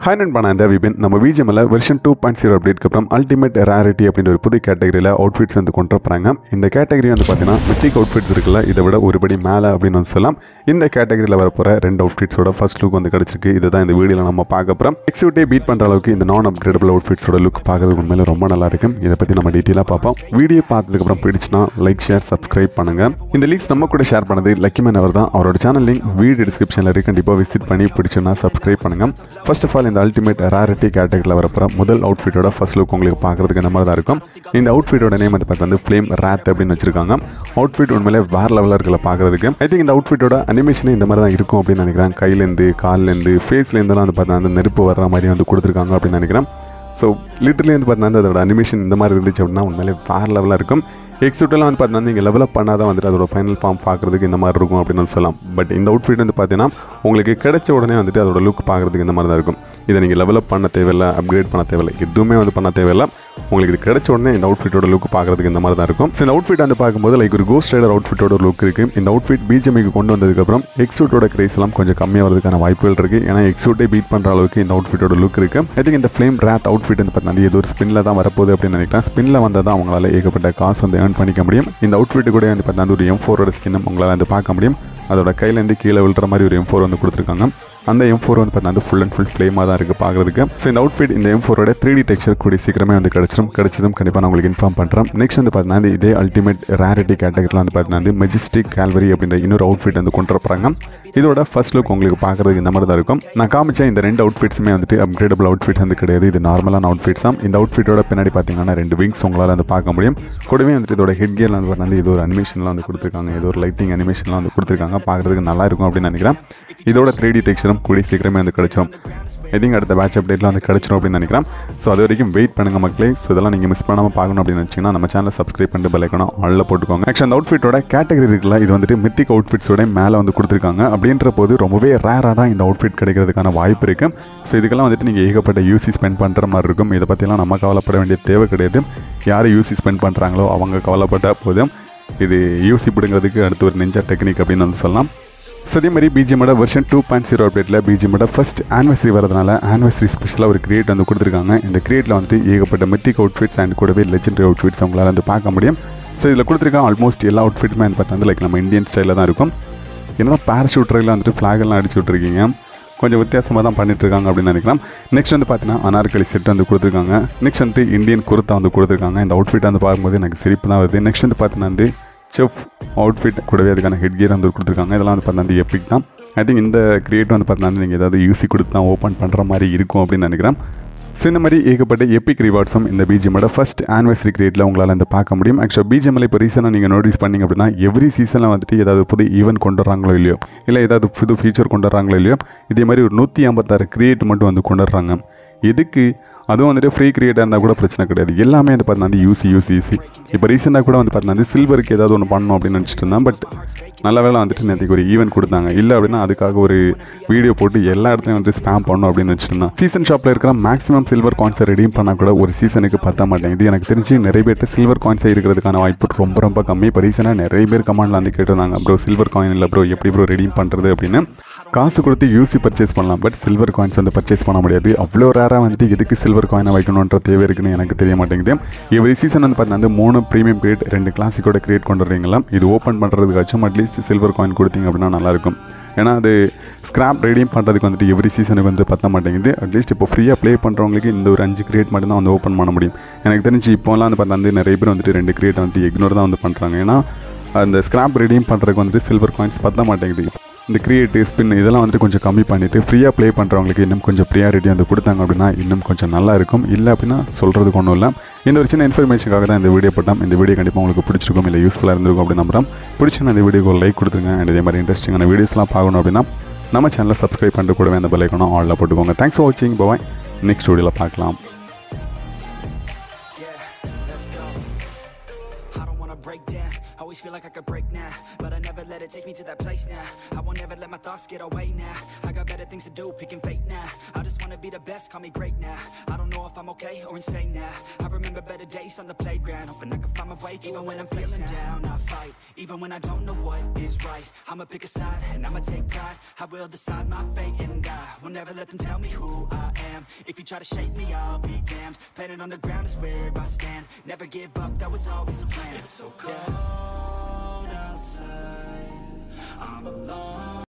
Hi நண்பான இந்த விபின் நம்ம விஜிஎம்ல வெர்ஷன் டூ பாயிண்ட் ஜீரோ அப்டேட்க்கு அப்புறம் அல்டிமேட் ரேரிட்டி அப்படின்ற ஒரு புது கேட்டகரியில் அவுட்ஃபிட்ஸ் வந்து கொண்டு வரப்போறாங்க இந்த கேட்டகரி வந்து பார்த்தீங்கன்னா மித்திக் அவுட்ஃபிட்ஸ் இருக்குல்ல இதை விட ஒருபடி மேலே அப்படின்னு வந்து சொல்லலாம் இந்த கேட்டகரியில் வரப்போகிற ரெண்டு அவுட்ஃபிட்ஸோட ஃபர்ஸ்ட் லுக் வந்து கிடச்சிருக்கு இதுதான் இந்த வீடியோவில் நம்ம பார்க்க போகிறோம் எக்ஸிக்யூட்டிவ் பீட் பண்ணுற அளவுக்கு இந்த நான் அப்கிரேடபிள் அவுட்ஃபிட்ஸோட லுக் பார்க்கறதுக்கு உண்மையில ரொம்ப நல்லா இருக்கும் இதை பற்றி நம்ம டீட்டெயிலாக பார்ப்போம் வீடியோ பார்த்ததுக்கப்புறம் பிடிச்சினா லைக் ஷேர் சப்ஸ்கிரைப் பண்ணுங்க இந்த லிங்க்ஸ் நம்ம கூட ஷேர் பண்ணது லக்கி மேன் அவர் தான் அவரோட சேனல் லிங்க் வீடியோ டிஸ்கிரிப்ஷனில் இருக்கு கண்டிப்பாக விசிட் பண்ணி பிடிச்சுன்னா சப்ஸ்கிரைப் பண்ணுங்க ஃபர்ஸ்ட் ஆஃப் ஆல் இந்த அல்டிமேட் ரேரிட்டி கேட்டகரியில் வரப்போகிற முதல் அவுட்ஃபிட்டோட ஃபர்ஸ்ட் லுக் உங்களுக்கு பார்க்கறதுக்கு இந்த மாதிரி தான் இருக்கும் இந்த அவுட்ஃபிட்டோட நேம் வந்து பார்த்து வந்து ஃப்ளேம் ரேத் அப்படின்னு வச்சிருக்காங்க அவுட்ஃபிட் உண்மையிலே வேற லெவலில் இருக்கல பார்க்கறதுக்கு ஐ திங்க் இந்த அவுட்ஃபிட்டோட அனிமேஷனே இந்த மாதிரி தான் இருக்கும் அப்படின்னு நினைக்கிறேன் கையிலேருந்து கால்லேருந்து ஃபேஸ்லேருந்துலாம் வந்து பார்த்தா அந்த நெருப்பு வர்ற மாதிரி வந்து கொடுத்துருக்காங்க அப்படின்னு நினைக்கிறேன் ஸோ லிட்டர்லி வந்து பார்த்தீங்கன்னா அதோட அனிமேஷன் இந்த மாதிரி இருந்துச்சு அப்படின்னா உண்மையிலே வேறு லெவலாக இருக்கும் எக்ஸூட்டெல்லாம் வந்து பார்த்தீங்கன்னா நீங்கள் லெவலப் பண்ணாதான் வந்துட்டு அதோட ஃபைனல் ஃபார்ம் பார்க்குறதுக்கு இந்த மாதிரி இருக்கும் அப்படின்னு வந்து சொல்லலாம் பட் இந்த அவுட்ஃபிட் வந்து பார்த்தீங்கன்னா உங்களுக்கு கிடைச்ச உடனே வந்துட்டு அதோட லுக் பார்க்குறதுக்கு இந்த மாதிரி தான் இருக்கும் இதை நீங்கள் லெவலப் பண்ண தேவையில்லை அப்கிரேட் பண்ண தேவையில்லை எதுவுமே வந்து பண்ண தேவையில்லை உங்களுக்கு இது கிடைச்ச உடனே இந்த அவுட்ஃபிட்டோட லுக் பார்க்குறதுக்கு இந்த மாதிரி தான் இருக்கும் ஸோ இந்த அவுட்ஃபிட் வந்து பார்க்கும்போது லைக் ஒரு கோஸ்ட் ரைடர் அவுட்ஃபிட்டோட லுக் இருக்குது இந்த அவுட்ஃபிட் பிஜிஎம்க்கு கொண்டு வந்ததுக்கப்புறம் எக்ஸூட்டோட கிரேஸ் எல்லாம் கொஞ்சம் கம்மியாக வரதுக்கான வாய்ப்புகள் இருக்குது ஏன்னா எக்ஸூட்டே பீட் பண்ணுற அளவுக்கு இந்த அவுட்ஃபிட்டோட லுக் இருக்குது ஐ திங்க் இந்த ஃப்ளேம் ரேத் அவுட்ஃபிட் வந்து பார்த்தீங்கன்னா இது ஒரு ஸ்பின்ல தான் வரப்போகுது அப்படின்னு நினைக்கிறேன் ஸ்பின்ல வந்தால் தான் அவங்களால ஏகப்பட்ட காசு வந்து ஏர்ன் பண்ணிக்க முடியும் இந்த அவுட்ஃபிட் கூட வந்து பார்த்தீங்கன்னா ஒரு எம் ஃபோரோட ஸ்கின்னும் உங்களால் வந்து பார்க்க முடியும் அதோட கையிலேருந்து கீழே விழுற மாதிரி ஒரு எம் ஃபோர் வந்து கொடுத்துருக்காங்க அந்த எம் ஃபோர் வந்து பார்த்தீங்கன்னா ஃபுல் அண்ட் ஃபுல் ஃப்ளேமாக தான் இருக்குது பார்க்குறதுக்கு ஸோ இந்த அவுட்ஃபிட் இந்த எம் ஃபோரோட த்ரீ டி டெக்ஸ்சர் கூடிய சீக்கிரமே வந்து கிடச்சிடும் கிடச்சதும் கண்டிப்பாக நான் உங்களுக்கு இன்ஃபார்ம் பண்ணுறேன் நெக்ஸ்ட் வந்து பார்த்தீங்கன்னா இந்த இதே அல்டிமேட் ரேரிட்டி கேட்டகரியில் வந்து பார்த்தீங்கன்னா வந்து மெஜிஸ்டிக் கால்வரி அப்படின்ற இன்னொரு அவுட்ஃபிட் வந்து கொண்டு வரப்போகிறாங்க இதோட ஃபர்ஸ்ட் லுக் உங்களுக்கு பார்க்குறதுக்கு இந்த மாதிரி தான் இருக்கும் நான் காமிச்ச இந்த ரெண்டு அவுட்ஃபிட்ஸுமே வந்துட்டு அப்கிரேடபிள் அவுட்ஃபிட்ஸ் வந்து கிடையாது இது நார்மலான அவுட்ஃபிட்ஸ் தான் இந்த அவுட்ஃபிட்டோட பின்னாடி பார்த்தீங்கன்னா ரெண்டு விங்ஸ் உங்களால் வந்து பார்க்க முடியும் கூடவே வந்துட்டு இதோட ஹெட் கியரில் வந்து பார்த்தீங்கன்னா இது ஒரு அனிமேஷன்லாம் வந்து கொடுத்துருக்காங்க இது ஒரு லைட்டிங் அனிமேஷன்லாம் வந்து கொடுத்துருக்காங்க பார்க்குறதுக்கு நல்லா இருக்கும் அப்படின்னு நினைக்கிறேன் இதோட த்ரீ டி டெக்ஸ்சரும் கூடிய சீக்கிரமே வந்து கிடைச்சிரும் எதிங்க அடுத்த பேட்ச் அப்டேட்டில் வந்து கிடைச்சிரும் அப்படின்னு நினைக்கிறேன் ஸோ அது வரைக்கும் வெயிட் பண்ணுங்கள் மக்களே ஸோ இதெல்லாம் நீங்கள் மிஸ் பண்ணாமல் பார்க்கணும் அப்படின்னு நினச்சிங்கன்னா நம்ம சேனலை சப்ஸ்கிரைப் பண்ணிட்டு பெல்லைக்கணும் ஆளில் போட்டுக்கோங்க ஆக்சுவலி அந்த அவுட்ஃபிட்டோட கேட்டகரி இருக்குல்ல இது வந்துட்டு மித்திக் அவுட்ஃபிட்ஸோட மேலே வந்து கொடுத்துருக்காங்க அப்படின்ற போது ரொம்பவே ரேராக தான் இந்த அவுட்ஃபிட் கிடைக்கிறதுக்கான வாய்ப்பு இருக்குது ஸோ இதுக்கெல்லாம் வந்துட்டு நீங்கள் ஏகப்பட்ட யூசி ஸ்பெண்ட் பண்ணுற மாதிரி இருக்கும் இதை பற்றிலாம் நம்ம கவலைப்பட வேண்டிய தேவை கிடையாது யார் யூசி ஸ்பெண்ட் பண்ணுறாங்களோ அவங்க கவலைப்பட்ட போதும் இது யூசி பிடுங்கிறதுக்கு அடுத்து ஒரு நெஞ்சா டெக்னிக் அப்படின்னு வந்து சொல்லலாம் ஸோ அதே மாதிரி பிஜிஎமோட வெர்ஷன் டூ பாயிண்ட் ஜீரோ அப்டேட்டில் பிஜிஎமோட ஃபஸ்ட் ஆனிவர்சரி வரதுனால ஆனிவர்சரி ஸ்பெஷலாக ஒரு கிரியேட் வந்து கொடுத்துருக்காங்க இந்த கிரியேட்டில் வந்துட்டு ஏகப்பட்ட மித்திக் அவுட்ஃபிட்ஸ் அண்ட் கூடவே லெஜெண்டரி அவுட்ஃபிட்ஸ் உங்களால் வந்து பார்க்க முடியும் ஸோ இதில் கொடுத்துருக்க ஆல்மோஸ்ட் எல்லா அவுட்ஃபிட்டுமே வந்து பார்த்தா லைக் நம்ம இந்தியன் ஸ்டைலில் தான் இருக்கும் என்னன்னா பேராஷூட் ரயிலில் வந்துட்டு ஃப்ளாகெல்லாம் அடிச்சு விட்ருக்கீங்க கொஞ்சம் வித்தியாசமாக தான் பண்ணிட்டு இருக்காங்க அப்படின்னு நினைக்கலாம் நெக்ஸ்ட் வந்து பார்த்தீங்கன்னா அனார்கலி செட் வந்து கொடுத்துருக்காங்க நெக்ஸ்ட் வந்து இந்தியன் குர்த்தா வந்து கொடுத்துருக்காங்க இந்த அவுட்ஃபிட் வந்து பார்க்கும்போது எனக்கு சிரிப்பு தான் வருது நெக்ஸ்ட் வந்து பார்த்தீங்கன்னா வந்து செஃப் அவுட்ஃபிட் கூடவே அதுக்கான ஹெட் கியர் வந்து கொடுத்துருக்காங்க இதெல்லாம் வந்து பார்த்தீங்கன்னா எப்பிக் தான் ஐ திங்க் இந்த கிரியேட் வந்து பார்த்தீங்கன்னா நீங்கள் ஏதாவது யூசி கொடுத்து தான் ஓப்பன் பண்ணுற மாதிரி இருக்கும் அப்படின்னு நினைக்கிறேன் ஸோ இந்த மாதிரி ஏகப்பட்ட எப்பிக் ரிவார்ட்ஸும் இந்த பிஜிஎமோட ஃபஸ்ட் ஆனிவர்சரி கிரியேட்டில் உங்களால் வந்து பார்க்க முடியும் ஆக்சுவலாக பிஜிஎம்ல இப்போ ரீசனாக நீங்கள் நோட்டீஸ் பண்ணிங்க அப்படின்னா எவ்ரி சீசனில் வந்துட்டு ஏதாவது புது ஈவெண்ட் கொண்டு வராங்களோ இல்லையோ இல்லை ஏதாவது புது ஃபீச்சர் கொண்டு வராங்களோ இல்லையோ இதே மாதிரி ஒரு நூற்றி ஐம்பத்தாறு கிரியேட் மட்டும் வந்து கொண்டு வர்றாங்க எதுக்கு அதுவும் வந்துட்டு ஃப்ரீ கிரியேட்டாக இருந்தால் கூட பிரச்சனை கிடையாது எல்லாமே வந்து பார்த்தீங்கன்னா வந்து யூசி யூசி யூசி இப்போ ரீசெண்டாக கூட வந்து பார்த்தீங்கன்னா வந்து சில்வருக்கு ஏதாவது ஒன்று பண்ணணும் அப்படின்னு நினச்சிட்டு இருந்தேன் பட் நல்ல வேலை வந்துட்டு நேற்றுக்கு ஒரு ஈவெண்ட் கொடுத்தாங்க இல்லை அப்படின்னா அதுக்காக ஒரு வீடியோ போட்டு எல்லா இடத்துலையும் வந்து ஸ்பேம் பண்ணணும் அப்படின்னு வச்சுருந்தேன் சீசன் ஷாப்பில் இருக்கிற மேக்ஸிமம் சில்வர் காயின்ஸை ரெடீம் பண்ணால் கூட ஒரு சீசனுக்கு பத்த மாட்டேங்குது எனக்கு தெரிஞ்சு நிறைய பேர்ட்டு சில்வர் காயின்ஸை இருக்கிறதுக்கான வாய்ப்பு ரொம்ப ரொம்ப கம்மி இப்போ ரீசனாக நிறைய பேர் கமெண்ட்ல வந்து கேட்டிருந்தாங்க ப்ரோ சில்வர் காயின் இல்லை ப்ரோ எப்படி ப்ரோ ரெடீம் பண்ணுறது அப்படின்னு காசு கொடுத்து யூசி பர்ச்சேஸ் பண்ணலாம் பட் சில்வர் காயின்ஸ் வந்து பர்ச்சேஸ் பண்ண முடியாது அவ்வளோ ரேராக வந்துட்டு எதுக்கு சில்வர் காயினை வைக்கணுன்ற தேவை இருக்குன்னு எனக்கு தெரிய மாட்டேங்குது எவ்ரி சீசன் வந்து பார்த்தீங்கன்னா மூணு ப்ரீமியம் கிரேட் ரெண்டு கிளாசிக்கோட கிரியேட் கொண்டு வரீங்களா இது ஓப்பன் பண்ணுறதுக்காச்சும் அட்லீஸ்ட் சில்வர் காயின் கொடுத்தீங்க அப்படின்னா நல்லாயிருக்கும் ஏன்னா அது ஸ்கிராப் ரெடியும் பண்ணுறதுக்கு வந்துட்டு எவ்ரி சீசனுக்கு வந்து பத்த மாட்டேங்குது அட்லீஸ்ட் இப்போ ஃப்ரீயாக ப்ளே பண்ணுறவங்களுக்கு இந்த ஒரு அஞ்சு கிரியேட் மட்டும் தான் வந்து ஓப்பன் பண்ண முடியும் எனக்கு தெரிஞ்சு இப்போலாம் வந்து பார்த்தா வந்து நிறைய பேர் வந்துட்டு ரெண்டு கிரியேட் வந்துட்டு இக்னோர் தான் வந்து பண்ணுறாங்க ஏன்னா அந்த ஸ்கிராப் ரெடியும் பண்ணுறதுக்கு வந்துட்டு சில்வர் காயின்ஸ் பத்த மாட்டேங்குது இந்த கிரியேட்டிவ் ஸ்பின் இதெல்லாம் வந்துட்டு கொஞ்சம் கம்மி பண்ணிவிட்டு ஃப்ரீயாக ப்ளே பண்ணுறவங்களுக்கு இன்னும் கொஞ்சம் ப்ரியாரிட்டி வந்து கொடுத்தாங்க அப்படின்னா இன்னும் கொஞ்சம் நல்லா இருக்கும் இல்லை அப்படின்னா சொல்கிறதுக்கு ஒன்றும் இல்லை இந்த ஒரு சின்ன இன்ஃபர்மேஷனுக்காக தான் இந்த வீடியோ போட்டோம் இந்த வீடியோ கண்டிப்பாக உங்களுக்கு பிடிச்சிருக்கும் இல்லை யூஸ்ஃபுல்லாக இருந்திருக்கும் அப்படின்னு நம்புறோம் பிடிச்சினா இந்த வீடியோக்கு ஒரு லைக் கொடுத்துருங்க அண்ட் இதே மாதிரி இன்ட்ரெஸ்டிங்கான வீடியோஸ்லாம் பார்க்கணும் அப்படின்னா நம்ம சேனலை சப்ஸ்கிரைப் பண்ணிட்டு கூடவே அந்த பெல்லைக்கணும் ஆளில் போட்டுக்கோங்க தேங்க்ஸ் ஃபார் வாட்சிங் பாய் நெக்ஸ்ட் வீடியோவில் பார்க்கலாம் I don't wanna break down. Always feel like I could break now, but I never let it take me to that place now. I won't ever let my thoughts get away now. I got better things to do, picking fate now. I just wanna be the best, call me great now. I don't know if I'm okay or insane now. I remember better days on the playground, hoping I can find my way even when I'm feeling down. I fight, even when I don't know what is right. I'ma pick a side and I'ma take pride. I will decide my fate and I will never let them tell me who I am. If you try to shake me, I'll be damned Planet on the ground is where I stand Never give up, that was always the plan It's so cold